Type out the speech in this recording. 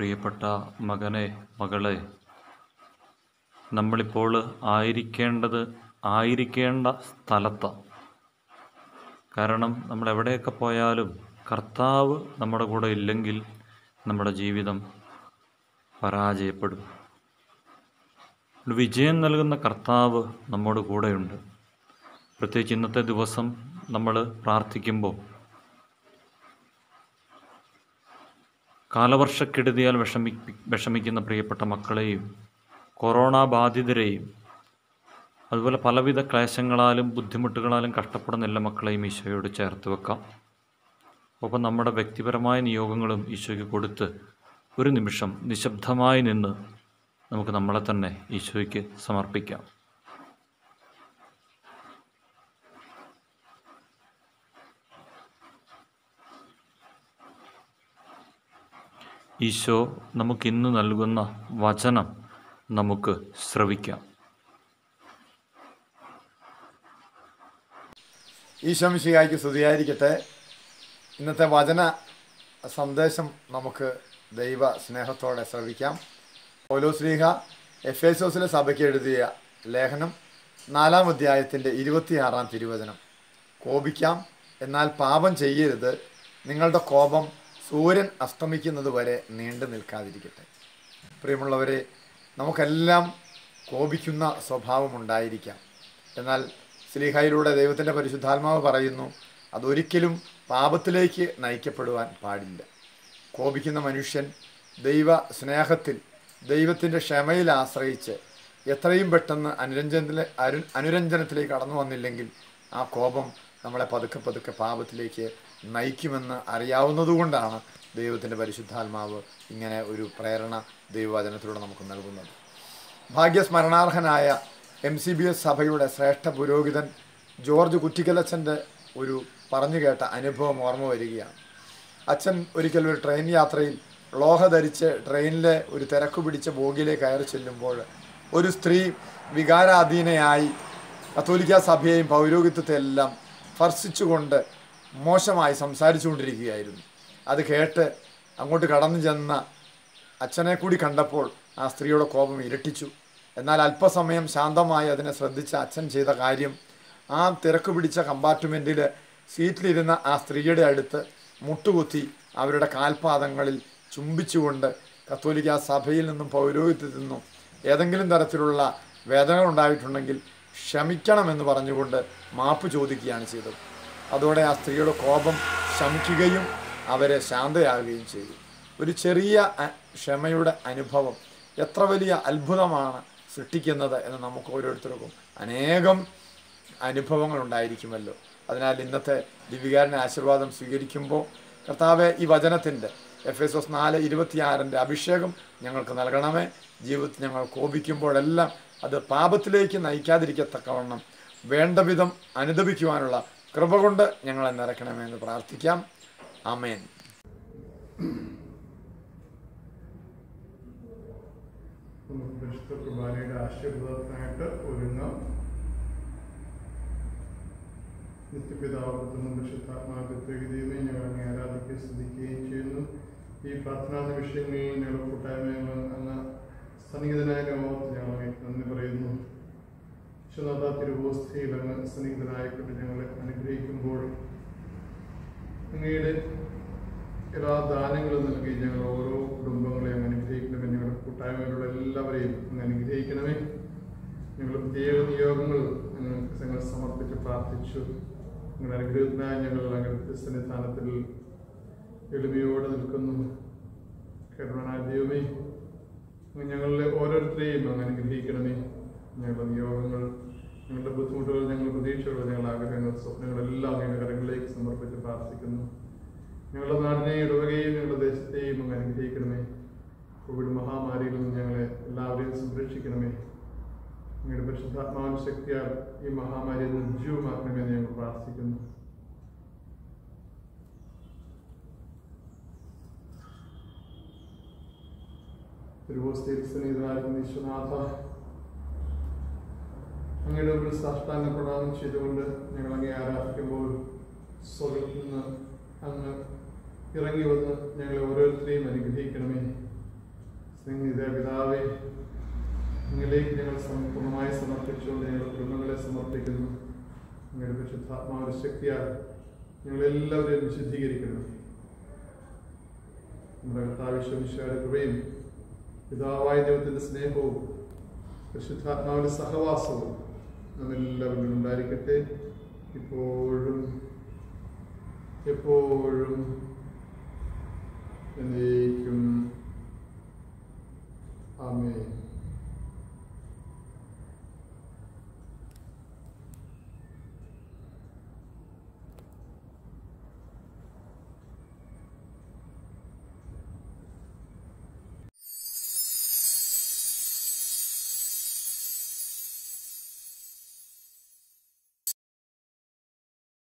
പ്രിയപ്പെട്ട മകനെ മകളെ നമ്മളിപ്പോൾ ആയിരിക്കേണ്ടത് ആയിരിക്കേണ്ട സ്ഥലത്താണ് കാരണം നമ്മൾ എവിടെയൊക്കെ പോയാലും കർത്താവ് നമ്മുടെ കൂടെ ഇല്ലെങ്കിൽ നമ്മുടെ ജീവിതം പരാജയപ്പെടും ഒരു വിജയം നൽകുന്ന കർത്താവ് നമ്മോട് കൂടെയുണ്ട് പ്രത്യേകിച്ച് ഇന്നത്തെ ദിവസം നമ്മൾ പ്രാർത്ഥിക്കുമ്പോൾ കാലവർഷക്കെടുതിയാൽ വിഷമി വിഷമിക്കുന്ന പ്രിയപ്പെട്ട മക്കളെയും കൊറോണ ബാധിതരെയും അതുപോലെ പലവിധ ക്ലേശങ്ങളാലും ബുദ്ധിമുട്ടുകളാലും കഷ്ടപ്പെടുന്ന എല്ലാ മക്കളെയും ഈശോയോട് ചേർത്ത് വെക്കാം ഒപ്പം നമ്മുടെ വ്യക്തിപരമായ നിയോഗങ്ങളും ഈശോയ്ക്ക് കൊടുത്ത് ഒരു നിമിഷം നിശബ്ദമായി നിന്ന് നമുക്ക് നമ്മളെ തന്നെ ഈശോയ്ക്ക് സമർപ്പിക്കാം ഈശോ നമുക്കിന്ന് നൽകുന്ന വചനം നമുക്ക് ശ്രവിക്കാം ഈശോമിശിഹായ്ക്ക് സ്തുതിയായിരിക്കട്ടെ ഇന്നത്തെ വചന സന്ദേശം നമുക്ക് ദൈവ സ്നേഹത്തോടെ ശ്രവിക്കാം പൗലോസ്ലീഹ എഫ് എസോസിലെ സഭയ്ക്ക് എഴുതിയ ലേഖനം നാലാം അധ്യായത്തിൻ്റെ ഇരുപത്തിയാറാം തിരുവചനം കോപിക്കാം എന്നാൽ പാപം ചെയ്യരുത് നിങ്ങളുടെ കോപം സൂര്യൻ അസ്തമിക്കുന്നത് വരെ നീണ്ടു നിൽക്കാതിരിക്കട്ടെ പ്രിയമുള്ളവരെ നമുക്കെല്ലാം കോപിക്കുന്ന സ്വഭാവമുണ്ടായിരിക്കാം എന്നാൽ സ്ലീഹയിലൂടെ ദൈവത്തിൻ്റെ പരിശുദ്ധാത്മാവ് പറയുന്നു അതൊരിക്കലും പാപത്തിലേക്ക് നയിക്കപ്പെടുവാൻ പാടില്ല കോപിക്കുന്ന മനുഷ്യൻ ദൈവ സ്നേഹത്തിൽ ദൈവത്തിൻ്റെ ക്ഷമയിൽ ആശ്രയിച്ച് എത്രയും പെട്ടെന്ന് അനുരഞ്ജനത്തിൽ അരു അനുരഞ്ജനത്തിലേക്ക് കടന്നു വന്നില്ലെങ്കിൽ ആ കോപം നമ്മളെ പതുക്കെ പതുക്കെ പാപത്തിലേക്ക് നയിക്കുമെന്ന് അറിയാവുന്നതുകൊണ്ടാണ് ദൈവത്തിൻ്റെ പരിശുദ്ധാത്മാവ് ഇങ്ങനെ ഒരു പ്രേരണ ദൈവവചനത്തിലൂടെ നമുക്ക് നൽകുന്നത് ഭാഗ്യസ്മരണാർഹനായ എം സി ബി എസ് സഭയുടെ ശ്രേഷ്ഠ പുരോഹിതൻ ജോർജ് കുറ്റിക്കലച്ചൻ്റെ ഒരു പറഞ്ഞു കേട്ട അനുഭവം ഓർമ്മ വരികയാണ് അച്ഛൻ ഒരിക്കൽ ഒരു ട്രെയിൻ യാത്രയിൽ ലോഹ ധരിച്ച് ട്രെയിനിലെ ഒരു തിരക്ക് പിടിച്ച ബോഗിയിലേക്ക് കയറി ചെല്ലുമ്പോൾ ഒരു സ്ത്രീ വികാരാധീനയായി കത്തോലിക്ക സഭയെയും പൗരോഹിത്യത്തെ എല്ലാം സ്പർശിച്ചുകൊണ്ട് മോശമായി സംസാരിച്ചുകൊണ്ടിരിക്കുകയായിരുന്നു അത് കേട്ട് അങ്ങോട്ട് കടന്നു ചെന്ന അച്ഛനെ കൂടി കണ്ടപ്പോൾ ആ സ്ത്രീയുടെ കോപം ഇരട്ടിച്ചു എന്നാൽ അല്പസമയം ശാന്തമായി അതിനെ ശ്രദ്ധിച്ച അച്ഛൻ ചെയ്ത കാര്യം ആ തിരക്ക് പിടിച്ച കമ്പാർട്ട്മെൻറ്റിൽ സീറ്റിലിരുന്ന ആ സ്ത്രീയുടെ അടുത്ത് മുട്ടുകുത്തി അവരുടെ കാൽപാദങ്ങളിൽ ചുംബിച്ചുകൊണ്ട് കത്തോലിക്ക സഭയിൽ നിന്നും പൗരോഹിത്യത്തിൽ നിന്നും ഏതെങ്കിലും തരത്തിലുള്ള വേദനകൾ ഉണ്ടായിട്ടുണ്ടെങ്കിൽ ക്ഷമിക്കണമെന്ന് പറഞ്ഞുകൊണ്ട് മാപ്പ് ചോദിക്കുകയാണ് ചെയ്തത് അതോടെ ആ സ്ത്രീയുടെ കോപം ശമിക്കുകയും അവരെ ശാന്തയാകുകയും ചെയ്തു ഒരു ചെറിയ അ- ക്ഷമയുടെ അനുഭവം എത്ര വലിയ അത്ഭുതമാണ് സൃഷ്ടിക്കുന്നത് എന്ന് നമുക്ക് ഓരോരുത്തർക്കും അനേകം അനുഭവങ്ങൾ ഉണ്ടായിരിക്കുമല്ലോ അതിനാൽ ഇന്നത്തെ ദിവികാരൻ്റെ ആശീർവാദം സ്വീകരിക്കുമ്പോൾ കർത്താവെ ഈ വചനത്തിൻ്റെ എഫ് എസ് എസ് നാല് ഇരുപത്തിയാറിൻ്റെ അഭിഷേകം ഞങ്ങൾക്ക് നൽകണമേ ജീവിതത്തിൽ ഞങ്ങൾ കോപിക്കുമ്പോഴെല്ലാം അത് പാപത്തിലേക്ക് നയിക്കാതിരിക്കത്തക്കവണ്ണം വേണ്ട വിധം അനുദപിക്കുവാനുള്ള കൃപ കൊണ്ട് ഞങ്ങളെ നിറയ്ക്കണമേ എന്ന് പ്രാർത്ഥിക്കാം ആമേൻ നമുക്ക് പരിശുദ്ധ കുർബാനയുടെ ആശീർവാദത്തിനായിട്ട് ഒരുങ്ങാം നിത്യപിതാവൃത്തനും പരിശുദ്ധാത്മാവിത്വഗതിയുമേ ഞങ്ങൾ അങ്ങേ ആരാധിക്കുകയും സ്തുതിക്കുകയും ചെയ്യുന്നു ഈ പ്രാർത്ഥനാ നിമിഷങ്ങളിൽ ഞങ്ങളുടെ കൂട്ടായ്മകൾ അങ്ങ് സന്നിഹിതനായ ഓർത്ത് ഞങ്ങൾ അങ്ങേക്ക് നന്ദി പറയുന്നു വിശ്വനാഥ തിരുവോസ്ഥയിൽ അങ്ങ് സന്നിഹിതനായിക്കൊണ്ട് ഞങ്ങളെ അനുഗ്രഹിക്കുമ്പോൾ അങ്ങയുടെ എല്ലാ ദാനങ്ങളും നൽകി ഞങ്ങൾ ഓരോ കുടുംബങ്ങളെയും അങ്ങ് അനുഗ്രഹിക്കണമേ ഞങ്ങളുടെ കൂട്ടായ്മയിലുള്ള എല്ലാവരെയും അങ്ങ് അനുഗ്രഹിക്കണമേ ഞങ്ങൾ പ്രത്യേക നിയോഗങ്ങൾ ഞങ്ങൾക്ക് ഞങ്ങൾ സമർപ്പിച്ച് പ്രാർത്ഥിച്ചു നിങ്ങളുടെ അനുഗ്രഹത്തിനായി ഞങ്ങൾ അങ്ങനത്തെ സന്നിധാനത്തിൽ എളിമയോടെ നിൽക്കുന്നു കരുണായ ദൈവമേ അങ്ങ് ഞങ്ങളിലെ ഓരോരുത്തരെയും അങ്ങ് അനുഗ്രഹിക്കണമേ ഞങ്ങളുടെ നിയോഗങ്ങൾ ഞങ്ങളുടെ ബുദ്ധിമുട്ടുകൾ ഞങ്ങളുടെ പ്രതീക്ഷകൾ ഞങ്ങളുടെ ആഗ്രഹങ്ങൾ സ്വപ്നങ്ങളെല്ലാം ഞങ്ങളുടെ കരങ്ങളിലേക്ക് സമർപ്പിച്ച് പ്രാർത്ഥിക്കുന്നു ഞങ്ങളുടെ നാടിനെ ഇടവകയും ഞങ്ങളുടെ ദേശത്തെയും അങ്ങ് അനുഗ്രഹിക്കണമേ കോവിഡ് മഹാമാരിയിൽ നിന്ന് ഞങ്ങളെ എല്ലാവരെയും സംരക്ഷിക്കണമേ അങ്ങയുടെ പരിശുദ്ധാത്മാവിന്റെ ശക്തിയാൽ ഈ മഹാമാരിയെ നിർജ്ജീവമാക്കണമെന്ന് ഞങ്ങൾ പ്രാർത്ഥിക്കുന്നു തിരുവോസ്തയിൽ സ്നേഹിതരായിരിക്കുന്ന വിശ്വനാഥ അങ്ങയുടെ ഒരു സാഷ്ടാംഗ പ്രദാനം ചെയ്തുകൊണ്ട് ഞങ്ങൾ അങ്ങേ ആരാധിക്കുമ്പോൾ സ്വർഗത്തിൽ നിന്ന് അങ്ങ് ഇറങ്ങി വന്ന് ഞങ്ങളെ ഓരോരുത്തരെയും അനുഗ്രഹിക്കണമേ സ്നേഹിത പിതാവേ നിങ്ങളിലേക്ക് ഞങ്ങൾ സം- പൂർണ്ണമായി സമർപ്പിച്ചുകൊണ്ട് ഞങ്ങൾ കുടുംബങ്ങളെ സമർപ്പിക്കുന്നു നിങ്ങളുടെ പരിശുദ്ധാത്മാവിന്റെ ശക്തിയാൽ ഞങ്ങളെല്ലാവരെയും വിശുദ്ധീകരിക്കണം നമ്മുടെ കർത്താവിശ്വമിശയുടെ കൃപയും പിതാവായ ദൈവത്തിന്റെ സ്നേഹവും പരിശുദ്ധാത്മാവിന്റെ സഹവാസവും നമ്മെല്ലാവരിലും ഉണ്ടായിരിക്കട്ടെ ഇപ്പോഴും എപ്പോഴും എന്നേക്കും ആമേൻ